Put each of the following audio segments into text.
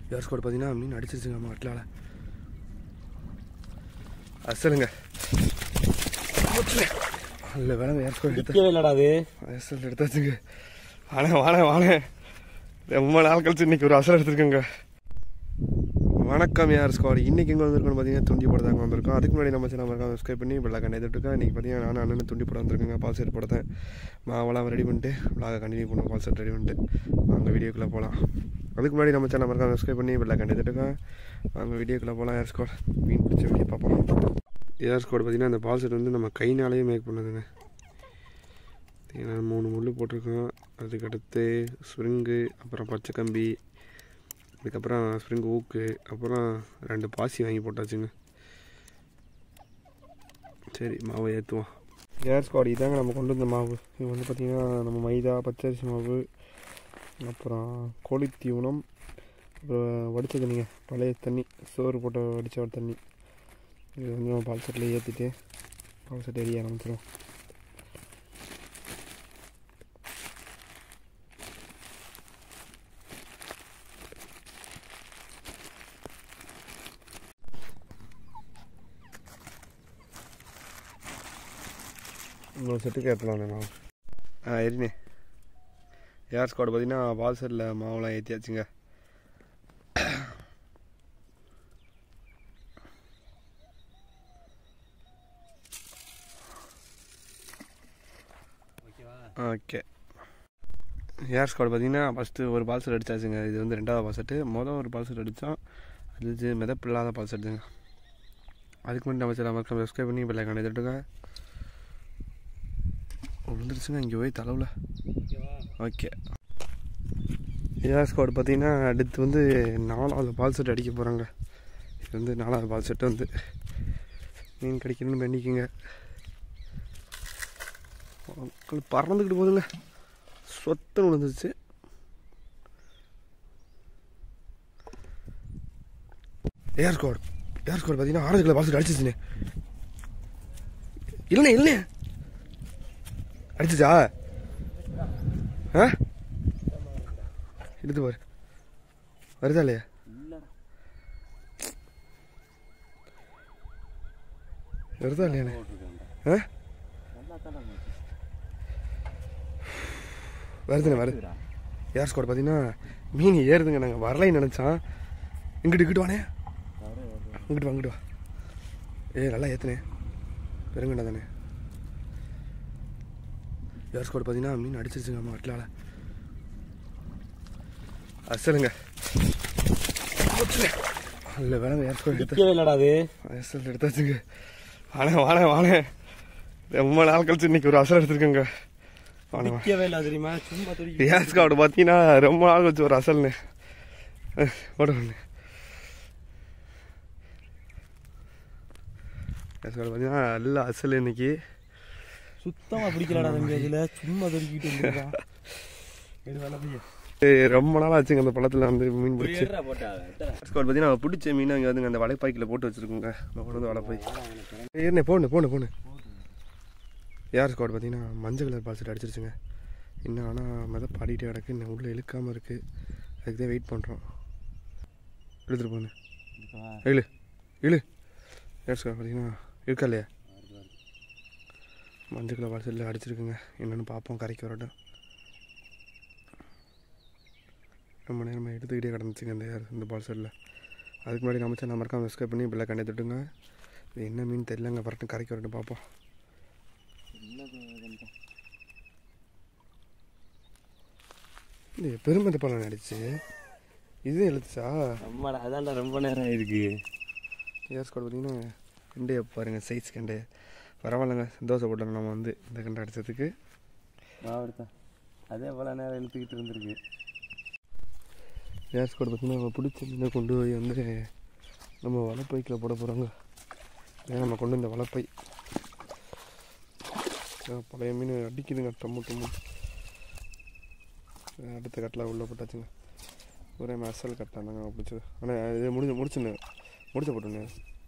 ஏர் squat பார்த்தீங்கன்னா மீன் அடிச்சிருச்சுங்க நம்ம அட்லால அசலுங்க இல்லை வேணாங்க ஏர் ஸ்குவாட் எடுத்து நிக்கவே இல்லடா அது அசல் எடுத்தாச்சுங்க வாழ வாழ வாழ ரொம்ப நாள் கழிச்சு இன்னைக்கு ஒரு அசல் எடுத்துருக்கேங்க வணக்கம் யார் ஸ்குவாட் இன்னைக்கு எங்கே வந்திருக்கோம்னு பார்த்தீங்கன்னா துண்டி போட தாங்க வந்திருக்கோம் அதுக்கு முன்னாடி நம்ம சேனல் மறக்காம சப்ஸ்கிரைப் பண்ணி பெல்லா கண்ணை இருக்கோம் இன்றைக்கி பார்த்தீங்கன்னா நானும் அண்ணன் துண்டி போட வந்திருக்கேங்க பால் செட் போடத்தேன் மாவெல்லாம் ரெடி பண்ணிட்டு விளாக கண்டினியூ பண்ணுவோம் பால் செட் ரெடி பண்ணிட்டு வாங்க வீடியோக்குள்ளே போகலாம் அதுக்கு முன்னாடி நம்ம சேனல் மறக்காம சப்ஸ்கிரைப் பண்ணி பெல்லா கண்ணை இருக்கோம் வாங்க வீடியோக்குள்ளே போகலாம் ஏர் ஸ்குவாட் மீன் பிடிச்ச வீடியோ பார்ப்போம் ஏர் ஸ்குவாட் பார்த்தீங்கன்னா இந்த பால் செட் வந்து நம்ம கைனாலேயே மேக் பண்ணுதுங்க பார்த்தீங்கன்னா மூணு முள் போட்டிருக்கோம் அதுக்கடுத்து ஸ்ப்ரிங்கு அப்புறம் பச்சை கம்பி அதுக்கப்புறம் ஸ்ப்ரிங் ஊக்கு அப்புறம் ரெண்டு பாசி வாங்கி போட்டாச்சுங்க சரி மாவை ஏற்றுவோம் ஏர் ஸ்குவாட் இதாங்க நம்ம கொண்டு வந்த மாவு இது வந்து பார்த்திங்கன்னா நம்ம மைதா பச்சரிசி மாவு அப்புறம் கோழி தீவனம் அப்புறம் வடித்த தண்ணிங்க பழைய தண்ணி சோறு போட்ட வடித்த தண்ணி இது வந்து நம்ம பால் செட்டில் ஏற்றிட்டு பால் செட் எரிய ஆரம்பிச்சிடும் இன்னொரு செட்டுக்கு ஏற்றலாம்ண்ணே மாவு ஆ எரிண்ணே ஏர் ஸ்குவாட் பார்த்தீங்கன்னா பால் செட்டில் மாவுலாம் ஏற்றியாச்சுங்க ஓகே ஏர் ஸ்குவாட் பார்த்தீங்கன்னா ஃபஸ்ட்டு ஒரு பால் செட் அடிச்சாச்சுங்க இது வந்து ரெண்டாவது பால் செட்டு மொதல் ஒரு பால் செட் அடித்தோம் அது இது மிதப்பு இல்லாத பால் செட்டுங்க அதுக்கு முன்னாடி நம்ம சேனல் மக்கள் சப்ஸ்கிரைப் பண்ணி பெல்லை கண்டு தட்டுங்க விழுந்துருச்சுங்க இங்கே போய் தலைவில் ஓகே ஏர் ஸ்குவாட் பார்த்தீங்கன்னா அடுத்து வந்து நாலாவது பால் செட் அடிக்க போகிறாங்க இது வந்து நாலாவது பால் செட்டு வந்து மீன் கிடைக்கணும்னு பண்ணிக்கோங்க மக்கள் பறந்துக்கிட்டு போகுதுங்க சொத்தம் விழுந்துருச்சு ஏர் ஸ்குவாட் ஏர் ஸ்குவாட் பார்த்தீங்கன்னா ஆறாவது கிலோ பால் செட் அடிச்சிச்சுண்ணே இல்லைண்ணே இல்லைண்ணே அடிச்சுச்சா ஆ எடுத்து பாரு வருதா இல்லையா வருதா இல்லையாண்ணே ஆ வருதுண்ணே வருது ஏர் ஸ்குவாட் பார்த்தீங்கன்னா மீன் ஏறுதுங்க நாங்கள் வரலைன்னு நினச்சான் இங்கிட்டு இங்கிட்டு வானே இங்கிட்டு வா இங்கிட்டு வா ஏ நல்லா ஏற்றுனே பெருங்கண்டா தானே ஏர் ஸ்குவாட் பார்த்தீங்கன்னா மீன் அடிச்சிருச்சுங்க நம்ம அட்லால அசலுங்க இல்லை வேணாங்க ஏர் ஸ்குவாட் எடுத்து நிக்கவே இல்லடா அது அசல் எடுத்தாச்சுங்க வாழ வாழ வாழ ரொம்ப நாள் கழிச்சு இன்னைக்கு ஒரு அசல் எடுத்துருக்கேங்க வாழ வா நிக்கவே இல்ல தெரியுமா சும்மா துடிக்க ஏர் ஸ்குவாட் பார்த்தீங்கன்னா ரொம்ப நாள் கழிச்சு ஒரு அசல்னு ஓட ஒன்று ஏர் ஸ்குவாட் பார்த்தீங்கன்னா நல்ல அசல் இன்னைக்கு சுத்தமா பிடிக்கலடா தம்பி அதுல சும்மா துடிக்கிட்டு இருந்திருக்கான் எடு வேலை போய் ஏய், ரொம்ப நாள் ஆச்சுங்க அந்த பழத்தில் வந்து மீன் பிடிச்சி போட்டா ஸ்குவாட் பார்த்தீங்கன்னா பிடிச்ச மீன் அங்கே வந்து அந்த வலைப்பாய்க்கில் போட்டு வச்சுருக்கோங்க நான் கொண்டு வந்து வலைப்பாய் ஏறினே போண்ணு போண்ணு போண்ணு யார் ஸ்குவாட் பார்த்தீங்கன்னா மஞ்சள் கலர் பால் செட் அடிச்சிருச்சுங்க இன்னும் ஆனால் மெத பாடிட்டே கிடக்கு இன்னும் உள்ளே இழுக்காமல் இருக்குது அதுக்கு தான் வெயிட் பண்ணுறோம் எடுத்துகிட்டு போண்ணு இழு இழு யார் ஸ்குவாட் பார்த்தீங்கன்னா இருக்கா இல்லையா மஞ்சள் கலர் பால் செட்டில் அடிச்சிருக்குங்க என்னென்னு பார்ப்போம் கரைக்கு வரட்டும் ரொம்ப நேரமாக எடுத்துக்கிட்டே கிடந்துச்சுங்க இந்த யார் இந்த பால் செட்டில் அதுக்கு முன்னாடி நம்ம சேனல் மறக்காம சப்ஸ்கிரைப் பண்ணி பிள்ளை கண்டே தொட்டுங்க இது என்ன மீன் தெரியலங்க வரட்டும் கரைக்கு வரட்டும் பார்ப்போம் இது பெருமதி பழம் நடிச்சு இது எழுத்துச்சா அம்மாடா அதான்டா ரொம்ப நேரம் ஆயிருக்கு ஏர் ஸ்குவாட் பார்த்தீங்கன்னா கண்டையை பாருங்க சைஸ் கண்டே பரவாயில்லைங்க சந்தோஷப்பட்டோம் நம்ம வந்து இந்த கண்டை அடிச்சதுக்கு மாவட்டா அதே போல நேரம் இழுத்துக்கிட்டு இருந்திருக்கு ஏர் ஸ்குவாட் பார்த்தீங்கன்னா நம்ம பிடிச்ச மீனை கொண்டு போய் வந்து நம்ம வலைப்பைக்கில் போட போகிறாங்க ஏன் நம்ம கொண்டு வந்த வலைப்பை அஹ் பழைய மீன் அடிக்குதுங்க டம்மு டம்மு அஹ் அடுத்த கட்டில் உள்ளே போட்டாச்சுங்க ஒரே மசால் கட்டாங்க பிடிச்சது ஆனால் இது முடிஞ்சு முடிச்சுன்னு முடிச்ச போட்டுண்ணே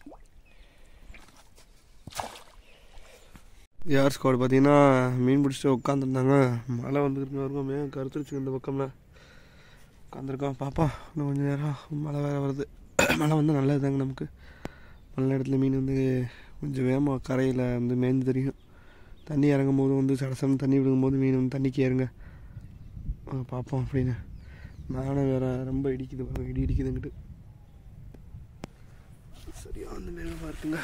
ஏர் ஸ்குவாட் பார்த்தீங்கன்னா மீன் பிடிச்சிட்டு உட்காந்துருந்தாங்க மழை வந்துருக்கு வருவோமே கருத்துருச்சு இந்த பக்கம்லாம் உட்காந்துருக்கோம் பாப்பா இன்னும் கொஞ்சம் நேரம் மழை வேறு வருது மழை வந்து நல்லதுதாங்க நமக்கு நல்ல இடத்துல மீன் வந்து கொஞ்சம் வேகமாக கரையில் வந்து மேய்ந்து தெரியும் தண்ணி இறங்கும் போது வந்து சடசம் தண்ணி விடுங்கும்போது மீன் வந்து தண்ணிக்கு ஏறுங்க ஆ, பார்ப்போம் அப்படின்னு மேலே வேற ரொம்ப இடிக்குது பாருங்க, இடி இடிக்குதுங்கிட்டு சரியா அந்த மேகமாக இருக்குங்க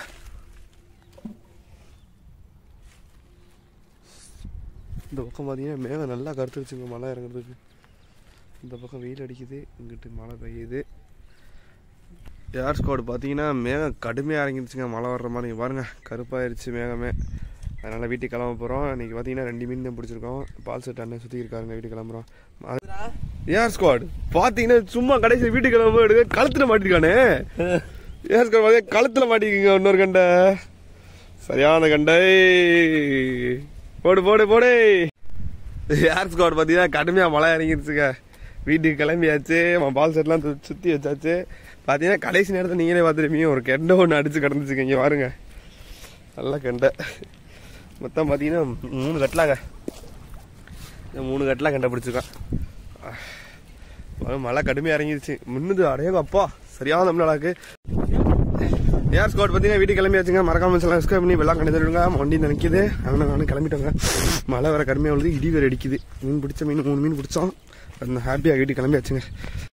இந்த பக்கம் பார்த்தீங்கன்னா மேகம் நல்லா கருத்துருச்சுங்க மழை இறங்குறதுக்கு இந்த பக்கம் வெயில் அடிக்குது இங்கிட்டு மழை பெய்யுது ஏர் ஸ்குவாட் பார்த்தீங்கன்னா மேகம் கடுமையாக இறங்கிருச்சுங்க மழை வர்ற மாதிரி இங்க பாருங்க கருப்பாயிருச்சு மேகமே அதனால் வீட்டுக்கு கிளம்ப போகிறோம் இன்றைக்கி பார்த்தீங்கன்னா ரெண்டு மீன் தான் பிடிச்சிருக்கோம் பால் செட் அண்ணன் சுற்றி இருக்காருங்க வீட்டுக்கு கிளம்புறோம் ஏர் ஸ்குவாட் பார்த்தீங்கன்னா சும்மா கடைசி வீட்டுக்கு கிளம்ப எடுக்க கழுத்தில் மாட்டிருக்கானே ஏர் ஸ்குவாட் பார்த்தீங்கன்னா கழுத்தில் மாட்டிருக்கீங்க இன்னொரு கண்டை சரியான கண்டை போடு போடு போடு ஏர் ஸ்குவாட் பார்த்தீங்கன்னா கடுமையாக மழை இறங்கிருச்சுங்க வீட்டுக்கு கிளம்பியாச்சு அவன் பால் செட்லாம் சு- சுத்தி வச்சாச்சு பார்த்தீங்கன்னா கடைசி நேரத்தில் நீங்களே பார்த்துருப்பீங்க ஒரு கெண்டை ஒன்று அடிச்சு கிடந்துச்சுங்க இங்கே பாருங்க நல்ல கெண்டை மொத்தம் பார்த்தீங்கன்னா மூணு கட்டலாங்க இந்த மூணு கட்டலாம் கெண்டை பிடிச்சிருக்கான் அஹ் மழை கடுமையாக இறங்கிருச்சு முன்னுது அடையங்க அப்பா சரியான தமிழ்நாடாக்கு ஏர் ஸ்குவாட் பார்த்தீங்கன்னா வீட்டுக்கு கிளம்பியாச்சுங்க மறக்காம எல்லாம் சப்ஸ்கிரைப் பண்ணி வெள்ளம் கண்டிப்பாங்க வண்டி நினைக்குது அதனால நானும் கிளம்பிட்டோங்க மழை வேற கடுமையாக உள்ளது இடி வேற அடிக்குது மீன் பிடிச்ச மீன் மூணு மீன் பிடிச்சோம் அந்த ஹாப்பியாக வீட்டுக்கு கிளம்பியாச்சுங்க